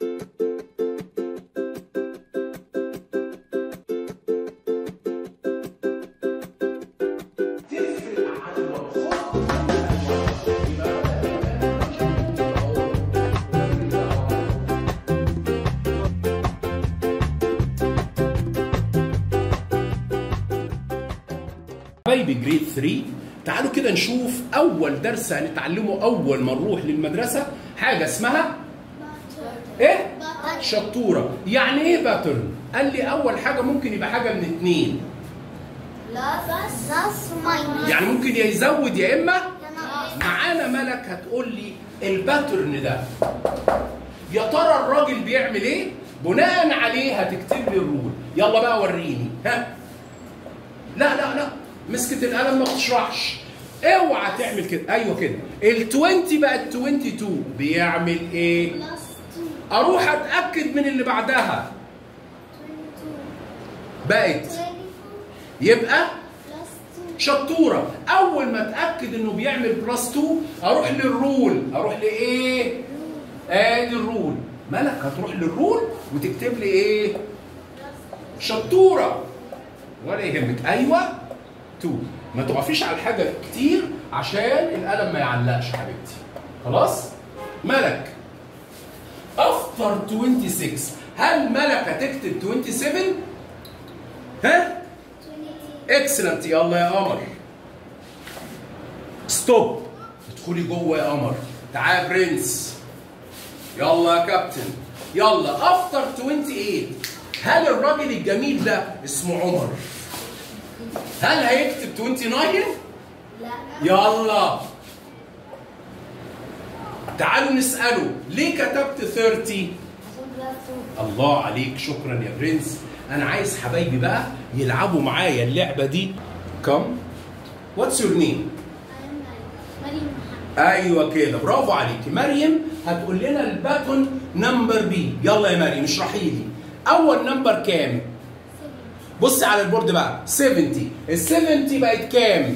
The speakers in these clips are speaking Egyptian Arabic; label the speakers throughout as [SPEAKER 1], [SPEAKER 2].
[SPEAKER 1] حبايبي جريد 3 تعالوا كده نشوف اول درس هنتعلمه اول ما نروح للمدرسه حاجه اسمها ايه شطوره يعني ايه باترن قال لي اول حاجه ممكن يبقى حاجه من اتنين
[SPEAKER 2] بلس بلس ماينس
[SPEAKER 1] يعني ممكن يا يزود يا اما معانا ملك هتقول لي الباترن ده يا ترى الراجل بيعمل ايه بناء عليه هتكتب لي الرول يلا بقى وريني ها لا لا لا مسكت القلم ما بتشرحش اوعى تعمل كده ايوه كده ال 20 بقت 22 بيعمل ايه
[SPEAKER 2] بلس 2
[SPEAKER 1] اروح اتاكد من اللي بعدها
[SPEAKER 2] 22
[SPEAKER 1] بقت
[SPEAKER 2] 24
[SPEAKER 1] يبقى
[SPEAKER 2] بلس 2
[SPEAKER 1] شطوره اول ما اتاكد انه بيعمل بلس 2 اروح للرول اروح لايه ادي الرول ملك هتروح للرول وتكتب لي ايه شطوره ولا يهمك ايوه 2 ما تقفيش على الحاجه كتير عشان القلم ما يعلقش حبيبتي خلاص ملك افتر 26 هل ملك هتكتب 27 ها
[SPEAKER 2] 28
[SPEAKER 1] اكسلنت يلا يا قمر ستوب ادخلي جوه يا قمر تعال يا برنس يلا يا كابتن يلا افتر 28 هل الراجل الجميل ده اسمه عمر هل هيكتب 29
[SPEAKER 2] لا
[SPEAKER 1] يلا تعالوا نسأله ليه كتبت 30
[SPEAKER 2] عشان بلس 2
[SPEAKER 1] الله عليك شكرا يا برنس انا عايز حبايبي بقى يلعبوا معايا اللعبه دي كم واتس يور نيم
[SPEAKER 2] مريم محمد
[SPEAKER 1] ايوه كده برافو عليكي مريم هتقول لنا الباتون نمبر بي يلا يا مريم اشرحي لي اول نمبر كام
[SPEAKER 2] 7
[SPEAKER 1] بصي على البورد بقى 70 ال 70 بقت كام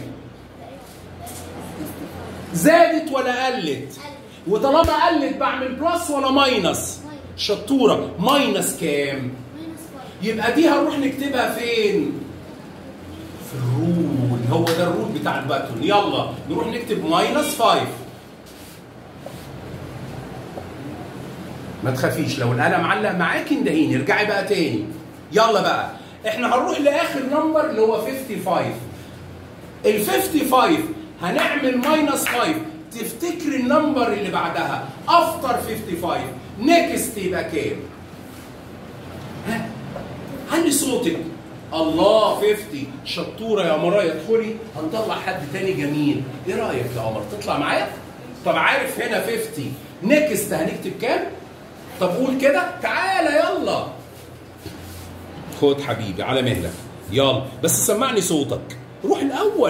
[SPEAKER 1] زادت ولا قلت وطالما قلت بعمل بلس ولا ماينس شطوره ماينس كام
[SPEAKER 2] ماينس 5
[SPEAKER 1] يبقى دي هنروح نكتبها فين؟ في الرول هو ده الرول بتاع الباتون يلا نروح نكتب ماينس 5 ما تخافيش لو القلم علق معاكي اندهيني ارجعي بقى تاني يلا بقى احنا هنروح لاخر نمبر اللي هو 55 ال 55 هنعمل ماينس 5 تفتكري النمبر اللي بعدها افتر 55 نيكست يبقى كام؟ ها علي صوتك الله 50 شطوره يا مرايا ادخلي هنطلع حد تاني جميل ايه رايك يا قمر تطلع معايا طب عارف هنا 50 نيكست هنكتب كام طب قول كده تعالى يلا خد حبيبي على مهلك يلا بس سمعني صوتك روح الاول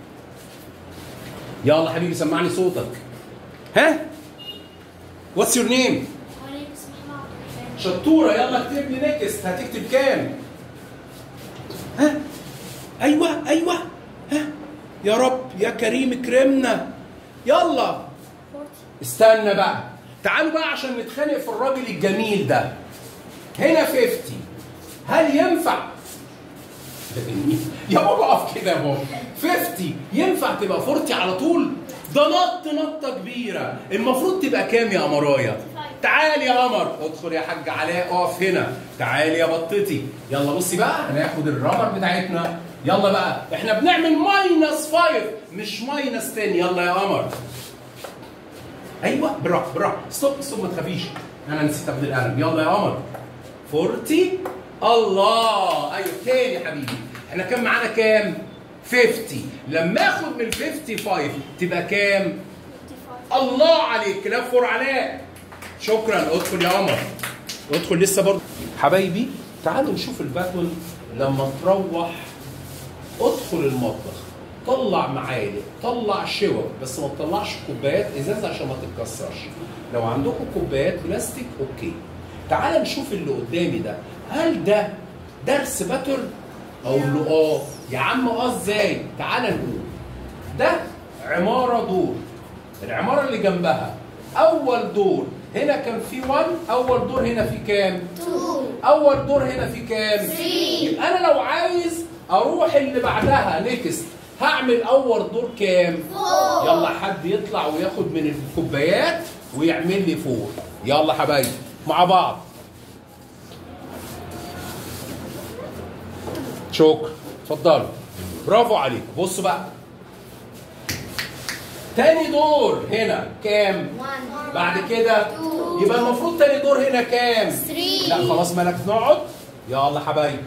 [SPEAKER 1] يلا حبيبي سمعني صوتك ها واتس يور نيم
[SPEAKER 2] وعليكم السلام ورحمة الله
[SPEAKER 1] شطوره يلا اكتب لي نيكست هتكتب كام ها ايوه ايوه ها يا رب يا كريم اكرمنا يلا
[SPEAKER 2] 40
[SPEAKER 1] استنى بقى تعالوا بقى عشان نتخانق في الراجل الجميل ده هنا 50 هل ينفع ده جميل. يا بابا اقف كده يا بابا 50 ينفع تبقى 40 على طول ده نط نطه كبيره المفروض تبقى كام يا قمرايه تعال يا قمر ادخل يا حاج علاء اقف هنا تعال يا بطتي يلا بصي بقى هناخد الرابر بتاعتنا يلا بقى احنا بنعمل ماينس 5 مش ماينس 10 يلا يا قمر ايوه برافو برافو ستوب ستوب ما تخافيش انا نسيت اخد القلم يلا يا قمر 40 الله ايوه تاني يا حبيبي احنا كان معانا كام 50 لما اخد من 55 تبقى كام
[SPEAKER 2] 55
[SPEAKER 1] الله عليك كلام فور علاء شكرا ادخل يا قمر ادخل لسه برضه حبايبي تعالوا نشوف الباتون لما تروح ادخل المطبخ طلع معالق طلع شوك بس ما تطلعش كوبايات ازاز عشان ما تتكسرش لو عندكم كوبايات بلاستيك اوكي تعال نشوف اللي قدامي ده هل ده درس باترن اقول له اه يا عم اه ازاي تعال نقول ده عماره دور العماره اللي جنبها اول دور هنا كان في 1 اول دور هنا في كام
[SPEAKER 2] 2
[SPEAKER 1] اول دور هنا في كام
[SPEAKER 2] 3
[SPEAKER 1] يبقى انا لو عايز اروح اللي بعدها نيكست هعمل اول دور كام
[SPEAKER 2] فور.
[SPEAKER 1] يلا حد يطلع وياخد من الكوبايات ويعمل لي فور يلا حبايبي مع بعض شكرا اتفضلوا برافو عليك بصوا بقى تاني دور هنا كام
[SPEAKER 2] 1
[SPEAKER 1] بعد كده
[SPEAKER 2] Two.
[SPEAKER 1] يبقى المفروض تاني دور هنا كام
[SPEAKER 2] Three.
[SPEAKER 1] لا خلاص مالك نقعد يلا حبايبي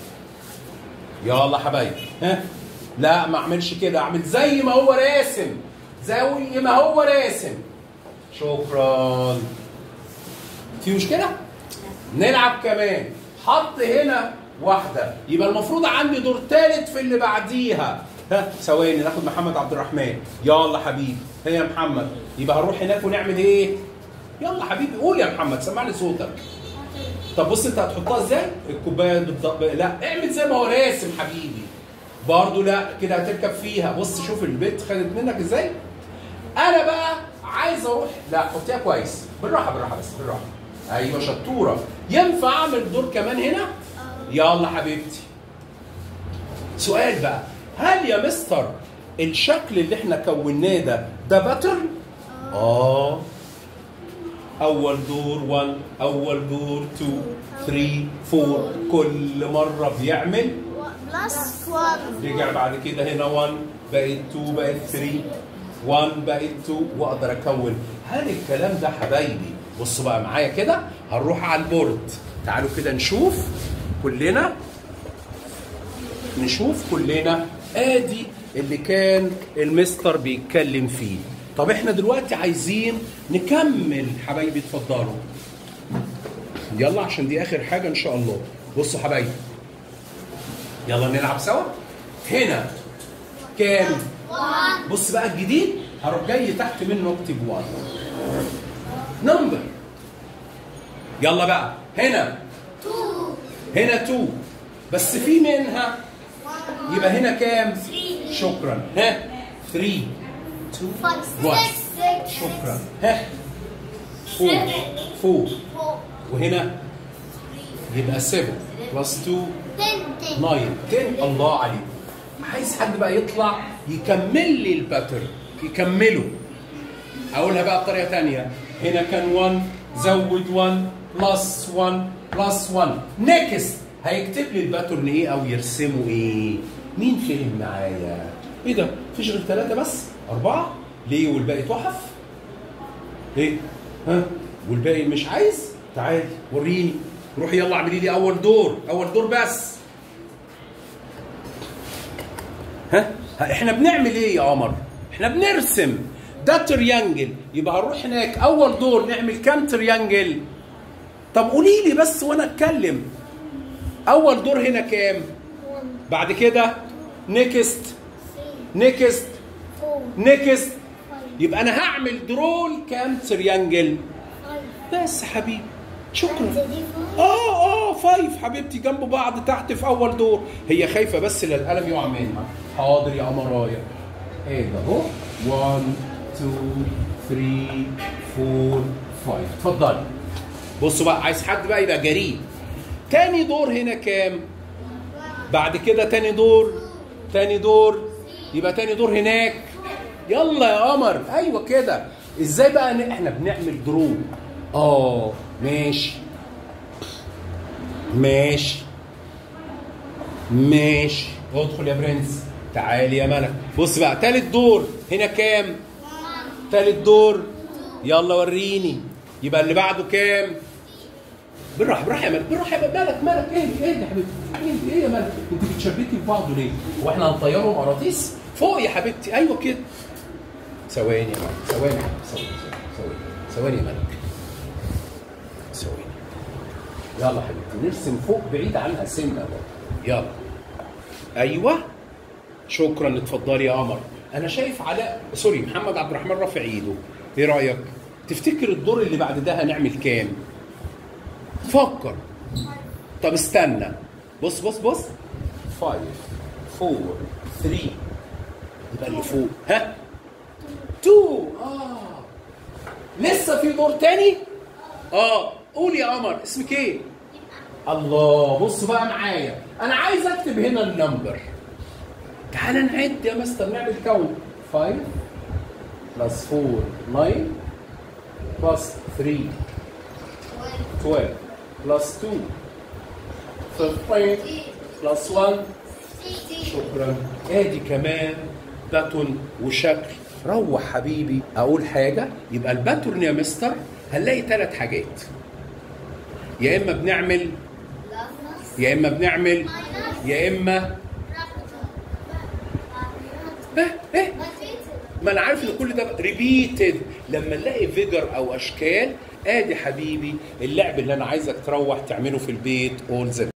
[SPEAKER 1] يلا حبايبي ها لا ما اعملش كده اعمل زي ما هو راسم زي ما هو راسم شكرا في مشكله نلعب كمان حط هنا واحده يبقى المفروض عندي دور ثالث في اللي بعديها ها ثواني ناخد محمد عبد الرحمن يلا حبيبي هي يا محمد يبقى هنروح هناك ونعمل ايه يلا حبيبي قول يا محمد سمعني صوتك طب بص انت هتحطها ازاي الكوبايه بالضبط لا اعمل زي ما هو راسم حبيبي برضه لا كده هتركب فيها بص شوف البيت خدت منك ازاي انا بقى عايز اروح لا حطيها كويس بالراحه بالراحه بس بالراحه ايوه شطوره ينفع اعمل دور كمان هنا يلا حبيبتي سؤال بقى هل يا مستر الشكل اللي احنا كوناه ده ده باترن اه اول دور 1 اول دور 2 3 4 كل مره بيعمل
[SPEAKER 2] بلس 1
[SPEAKER 1] رجع بعد كده هنا 1 بقت 2 بقت 3 1 بقت 2 واقدر اكون هل الكلام ده حبايبي بصوا بقى معايا كده هنروح على البورد تعالوا كده نشوف كلنا نشوف كلنا ادي اللي كان المستر بيتكلم فيه طب احنا دلوقتي عايزين نكمل حبايبي اتفضلوا يلا عشان دي اخر حاجه ان شاء الله بصوا حبايبي يلا نلعب سوا هنا كام
[SPEAKER 2] 1
[SPEAKER 1] بص بقى الجديد هروح جاي تحت منه اكتب 1 نمبر يلا بقى هنا
[SPEAKER 2] 2
[SPEAKER 1] هنا 2 بس في منها يبقى هنا كام
[SPEAKER 2] 3
[SPEAKER 1] شكرا ها 3 2
[SPEAKER 2] 5
[SPEAKER 1] 1
[SPEAKER 2] 6
[SPEAKER 1] شكرا ها 4 4
[SPEAKER 2] 4
[SPEAKER 1] وهنا يبقى 7 بلس 2
[SPEAKER 2] 10
[SPEAKER 1] 9 10 الله عليك عايز حد بقى يطلع يكمل لي الباترن يكمله اقولها بقى بطريقه تانية هنا كان 1 زود 1 بلس 1 بلس 1 نيكست هيكتب لي الباترن ايه او يرسمه ايه مين فهم معايا ايه ده مفيش غير ثلاثه بس اربعه ليه والباقي تحف ايه ها والباقي مش عايز تعالي وريني روحي يلا اعملي لي اول دور اول دور بس ها ها، احنا بنعمل ايه يا قمر احنا بنرسم ده تريانجل يبقى هنروح هناك اول دور نعمل كام تريانجل طب قولي لي بس وانا اتكلم اول دور هنا كام
[SPEAKER 2] 1
[SPEAKER 1] بعد كده نيكست
[SPEAKER 2] 3
[SPEAKER 1] نيكست
[SPEAKER 2] 4
[SPEAKER 1] نيكست
[SPEAKER 2] 5
[SPEAKER 1] يبقى انا هعمل درول كام تريانجل
[SPEAKER 2] 5
[SPEAKER 1] بس حبيبي شكرا
[SPEAKER 2] دي 5
[SPEAKER 1] اه اه فايف حبيبتي جنب بعض تحت في اول دور هي خايفه بس لا القلم يقع منها حاضر يا قمرايه ايه ده اهو 1 2 3 4 5 اتفضلي بصوا بقى عايز حد بقى يبقى جريء تاني دور هنا كام بعد كده تاني دور تاني دور يبقى تاني دور هناك يلا يا قمر ايوه كده ازاي بقى ن- احنا بنعمل درو اه ماشي ماشي ماشي ادخل يا برنس تعالي يا ملك بص بقى تالت دور هنا كام تالت دور يلا وريني يبقى اللي بعده كام بالراحه بالراحه يا ملك بالراحه يا ملك ملك ايه ايه يا حبيبتي ايه ايه يا ملك انت بتشبكي في بعضه ليه واحنا هنطيرهم قراطيس فوق يا حبيبتي ايوه كده ثواني يا ملك ثواني ثواني ثواني ثواني يا ملك ثواني يلا حبيبتي نرسم فوق بعيد عنها سنه برضه يلا ايوه شكرا اتفضلي يا قمر انا شايف علاء سوري محمد عبد الرحمن رافع ايده ايه رايك تفتكر الدور اللي بعد ده هنعمل كام فكر طب استنى بص بص بص 5 4 3 يبقى اللي فوق ها 2 اه لسه في دور تاني اه قول يا قمر اسمك ايه الله بص بقى معايا انا عايز اكتب هنا النمبر تعال نعد يا مستر نعمل كون 5 بلس 4 9 بلس 3 12 بلس 2 15 بلس 1 شكرا ادي كمان باتون وشكل روح حبيبي اقول حاجه يبقى الباترن يا مستر هنلاقي ثلاث حاجات يا اما بنعمل يا اما بنعمل يا اما اه اه ما انا عارف ان كل ده ريبيتد لما نلاقي فيجر او اشكال ادي حبيبي اللعب اللي انا عايزك تروح تعمله في البيت اول ذا